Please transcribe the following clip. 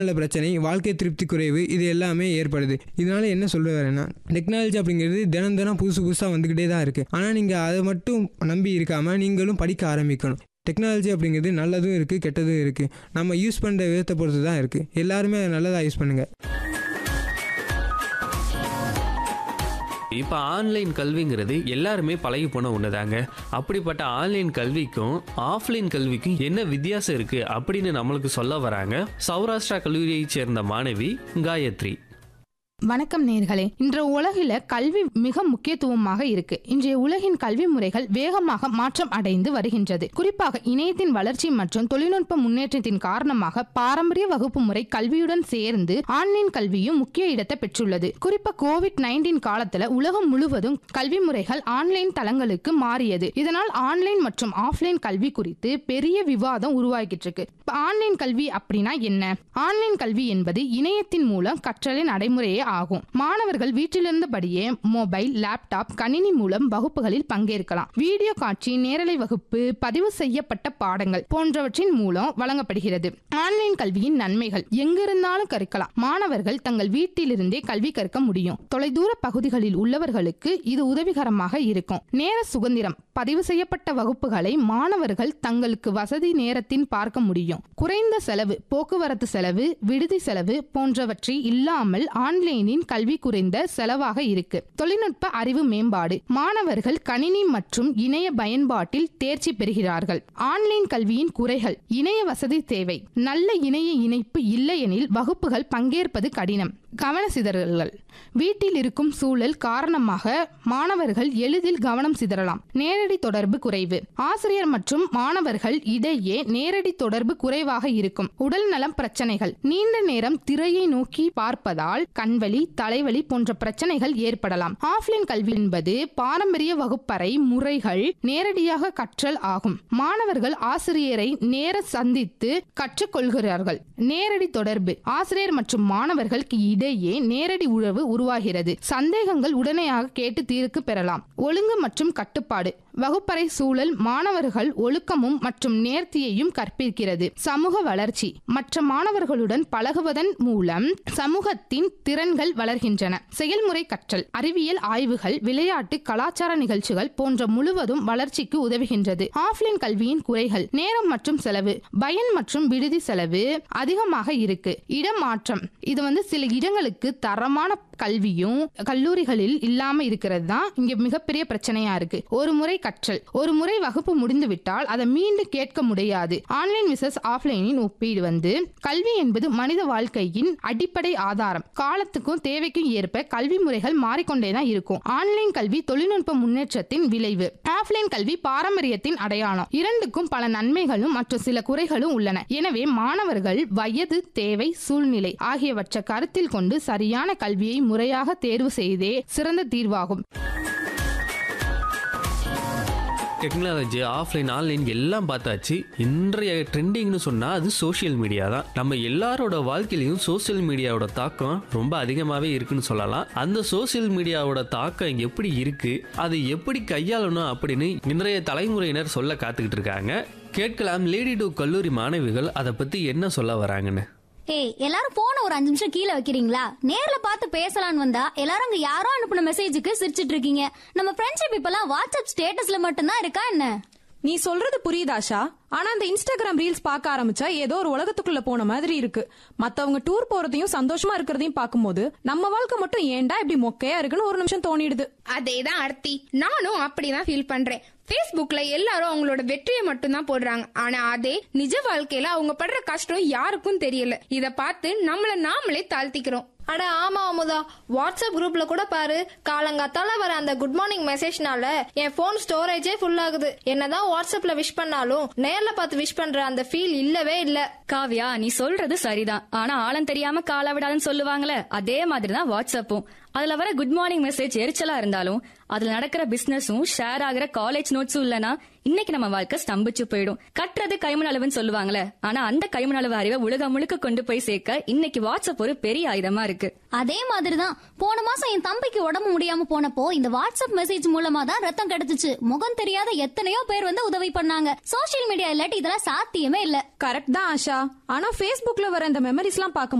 நல்ல பிரச்சனை வாழ்க்கை திருப்தி குறைவு இது எல்லாமே ஏற்படுது இதனால என்ன சொல்ல வரேன்னா டெக்னாலஜி அப்படிங்கிறது தினம் தினம் புதுசு புதுசாக வந்துக்கிட்டே தான் இருக்குது ஆனால் நீங்கள் அதை மட்டும் நம்பி இருக்காமல் நீங்களும் படிக்க ஆரம்பிக்கணும் டெக்னாலஜி அப்படிங்கிறது நல்லதும் இருக்குது கெட்டதும் இருக்குது நம்ம யூஸ் பண்ணுற விதத்தை பொறுத்து தான் இருக்குது எல்லாருமே அதை நல்லதாக யூஸ் பண்ணுங்கள் இப்போ ஆன்லைன் கல்விங்கிறது எல்லாருமே பழகி போன ஒண்ணுதாங்க அப்படிப்பட்ட ஆன்லைன் கல்விக்கும் ஆஃப்லைன் கல்விக்கும் என்ன வித்தியாசம் இருக்கு அப்படின்னு நம்மளுக்கு சொல்ல வராங்க சௌராஷ்டிரா கல்லூரியைச் சேர்ந்த மாணவி காயத்ரி வணக்கம் நேர்களே இன்று உலகில கல்வி மிக முக்கியத்துவமாக இருக்கு இன்றைய உலகின் கல்வி முறைகள் வேகமாக மாற்றம் அடைந்து வருகின்றது குறிப்பாக இணையத்தின் வளர்ச்சி மற்றும் தொழில்நுட்ப முன்னேற்றத்தின் காரணமாக பாரம்பரிய வகுப்பு முறை கல்வியுடன் சேர்ந்து ஆன்லைன் கல்வியும் முக்கிய இடத்தை பெற்றுள்ளது குறிப்பா கோவிட் நைன்டீன் காலத்துல உலகம் முழுவதும் கல்வி முறைகள் ஆன்லைன் தளங்களுக்கு மாறியது இதனால் ஆன்லைன் மற்றும் ஆஃப்லைன் கல்வி குறித்து பெரிய விவாதம் உருவாகிட்டு இருக்கு இப்ப ஆன்லைன் கல்வி அப்படின்னா என்ன ஆன்லைன் கல்வி என்பது இணையத்தின் மூலம் கற்றலின் நடைமுறையே ஆகும் மாணவர்கள் வீட்டிலிருந்தபடியே மொபைல் லேப்டாப் கணினி மூலம் வகுப்புகளில் பங்கேற்கலாம் வீடியோ காட்சி நேரலை வகுப்பு பதிவு செய்யப்பட்ட பாடங்கள் போன்றவற்றின் மூலம் வழங்கப்படுகிறது ஆன்லைன் கல்வியின் நன்மைகள் எங்கிருந்தாலும் கற்கலாம் மாணவர்கள் தங்கள் வீட்டிலிருந்தே கல்வி கற்க முடியும் தொலைதூர பகுதிகளில் உள்ளவர்களுக்கு இது உதவிகரமாக இருக்கும் நேர சுதந்திரம் பதிவு செய்யப்பட்ட வகுப்புகளை மாணவர்கள் தங்களுக்கு வசதி நேரத்தின் பார்க்க முடியும் குறைந்த செலவு போக்குவரத்து செலவு விடுதி செலவு போன்றவற்றை இல்லாமல் ஆன்லைனின் கல்வி குறைந்த செலவாக இருக்கு தொழில்நுட்ப அறிவு மேம்பாடு மாணவர்கள் கணினி மற்றும் இணைய பயன்பாட்டில் தேர்ச்சி பெறுகிறார்கள் ஆன்லைன் கல்வியின் குறைகள் இணைய வசதி தேவை நல்ல இணைய இணைப்பு இல்லையெனில் வகுப்புகள் பங்கேற்பது கடினம் கவன சிதறல்கள் வீட்டில் இருக்கும் சூழல் காரணமாக மாணவர்கள் எளிதில் கவனம் சிதறலாம் நேரடி தொடர்பு குறைவு ஆசிரியர் மற்றும் மாணவர்கள் இடையே நேரடி தொடர்பு குறைவாக இருக்கும் உடல் நலம் பிரச்சனைகள் நீண்ட நேரம் திரையை நோக்கி பார்ப்பதால் கண்வலி தலைவலி போன்ற பிரச்சனைகள் ஏற்படலாம் ஆஃப்லைன் கல்வி என்பது பாரம்பரிய வகுப்பறை முறைகள் நேரடியாக கற்றல் ஆகும் மாணவர்கள் ஆசிரியரை நேர சந்தித்து கற்றுக்கொள்கிறார்கள் நேரடி தொடர்பு ஆசிரியர் மற்றும் மாணவர்களுக்கு இடையே நேரடி உறவு உருவாகிறது சந்தேகங்கள் உடனடியாக கேட்டு தீர்க்கு பெறலாம் ஒழுங்கு மற்றும் கட்டுப்பாடு வகுப்பறை சூழல் மாணவர்கள் ஒழுக்கமும் மற்றும் நேர்த்தியையும் கற்பிக்கிறது சமூக வளர்ச்சி மற்ற மாணவர்களுடன் பழகுவதன் மூலம் சமூகத்தின் திறன்கள் வளர்கின்றன செயல்முறை கற்றல் அறிவியல் ஆய்வுகள் விளையாட்டு கலாச்சார நிகழ்ச்சிகள் போன்ற முழுவதும் வளர்ச்சிக்கு உதவுகின்றது ஆஃப்லைன் கல்வியின் குறைகள் நேரம் மற்றும் செலவு பயன் மற்றும் விடுதி செலவு அதிகமாக இருக்கு இடமாற்றம் இது வந்து சில இடங்களுக்கு தரமான கல்வியும் கல்லூரிகளில் இல்லாம இருக்கிறது தான் இங்க மிகப்பெரிய பிரச்சனையா இருக்கு ஒரு முறை கற்றல் ஒரு முறை வகுப்பு முடிந்து விட்டால் அதை மீண்டும் கேட்க முடியாது ஆன்லைன் விசஸ் ஆஃப்லைனின் ஒப்பீடு வந்து கல்வி என்பது மனித வாழ்க்கையின் அடிப்படை ஆதாரம் காலத்துக்கும் தேவைக்கும் ஏற்ப கல்வி முறைகள் மாறிக்கொண்டே தான் இருக்கும் ஆன்லைன் கல்வி தொழில்நுட்ப முன்னேற்றத்தின் விளைவு ஆஃப்லைன் கல்வி பாரம்பரியத்தின் அடையாளம் இரண்டுக்கும் பல நன்மைகளும் மற்றும் சில குறைகளும் உள்ளன எனவே மாணவர்கள் வயது தேவை சூழ்நிலை ஆகியவற்றை கருத்தில் கொண்டு சரியான கல்வியை முறையாக தேர்வு செய்தே சிறந்த தீர்வாகும் டெக்னாலஜி ஆஃப்லைன் ஆன்லைன் எல்லாம் பார்த்தாச்சு இன்றைய ட்ரெண்டிங்னு சொன்னால் அது சோஷியல் மீடியா தான் நம்ம எல்லாரோட வாழ்க்கையிலையும் சோஷியல் மீடியாவோட தாக்கம் ரொம்ப அதிகமாகவே இருக்குன்னு சொல்லலாம் அந்த சோஷியல் மீடியாவோட தாக்கம் எப்படி இருக்கு அதை எப்படி கையாளணும் அப்படின்னு இன்றைய தலைமுறையினர் சொல்ல காத்துக்கிட்டு இருக்காங்க கேட்கலாம் லேடி டூ கல்லூரி மாணவிகள் அதை பற்றி என்ன சொல்ல வராங்கன்னு ஏய் எல்லாரும் போன ஒரு அஞ்சு நிமிஷம் கீழே வைக்கிறீங்களா நேர்ல பார்த்து பேசலாம்னு வந்தா எல்லாரும் அங்க யாரோ அனுப்புன மெசேஜுக்கு சிரிச்சிட்டு இருக்கீங்க நம்ம ஃப்ரெண்ட்ஷிப் இப்பெல்லாம் வாட்ஸ்அப் ஸ்டேட்டஸ்ல மட்டும்தான் இருக்கா என்ன நீ சொல்றது புரியுதாஷா ஆனா அந்த இன்ஸ்டாகிராம் ரீல்ஸ் பார்க்க ஆரம்பிச்சா ஏதோ ஒரு உலகத்துக்குள்ள போன மாதிரி இருக்கு மத்தவங்க டூர் போறதையும் சந்தோஷமா இருக்கிறதையும் பார்க்கும்போது நம்ம வாழ்க்கை மட்டும் ஏன்டா இப்படி மொக்கையா இருக்குன்னு ஒரு நிமிஷம் தோணிடுது அதேதான் அர்த்தி நானும் அப்படிதான் ஃபீல் பண்றேன் ஃபேஸ்புக்ல எல்லாரும் அவங்களோட வெற்றியை மட்டும்தான் போடுறாங்க ஆனா அதே நிஜ வாழ்க்கையில அவங்க படுற கஷ்டம் யாருக்கும் தெரியல இத பார்த்து நம்மள நாமளே தாழ்த்திக்கிறோம் அட ஆமா அமுதா வாட்ஸ்அப் குரூப்ல கூட பாரு காலங்காத்தால வர அந்த குட் மார்னிங் மெசேஜ்னால என் போன் ஸ்டோரேஜே ஃபுல் ஆகுது என்னதான் வாட்ஸ்அப்ல விஷ் பண்ணாலும் நேர்ல பார்த்து விஷ் பண்ற அந்த ஃபீல் இல்லவே இல்ல காவ்யா நீ சொல்றது சரிதான் ஆனா ஆழம் தெரியாம கால விடாதுன்னு சொல்லுவாங்கல்ல அதே மாதிரிதான் வாட்ஸ்அப்பும் அதுல வர குட் மார்னிங் மெசேஜ் எரிச்சலா இருந்தாலும் அதுல நடக்கிற பிசினஸும் ஷேர் ஆகிற காலேஜ் நோட்ஸும் இல்லனா இன்னைக்கு நம்ம வாழ்க்கை ஸ்தம்பிச்சு போயிடும் கட்டுறது கைமண் அளவுன்னு சொல்லுவாங்களே ஆனா அந்த கைமண் அளவு அறிவை உலகம் முழுக்க கொண்டு போய் சேர்க்க இன்னைக்கு வாட்ஸ்அப் ஒரு பெரிய ஆயுதமா இருக்கு அதே மாதிரிதான் போன மாசம் என் தம்பிக்கு உடம்பு முடியாம போனப்போ இந்த வாட்ஸ்அப் மெசேஜ் மூலமா தான் ரத்தம் கிடைச்சுச்சு முகம் தெரியாத எத்தனையோ பேர் வந்து உதவி பண்ணாங்க சோஷியல் மீடியா இல்லாட்டி இதெல்லாம் சாத்தியமே இல்ல கரெக்ட் தான் ஆஷா ஆனா Facebookல வர இந்த மெமரிஸ்லாம் பார்க்கும்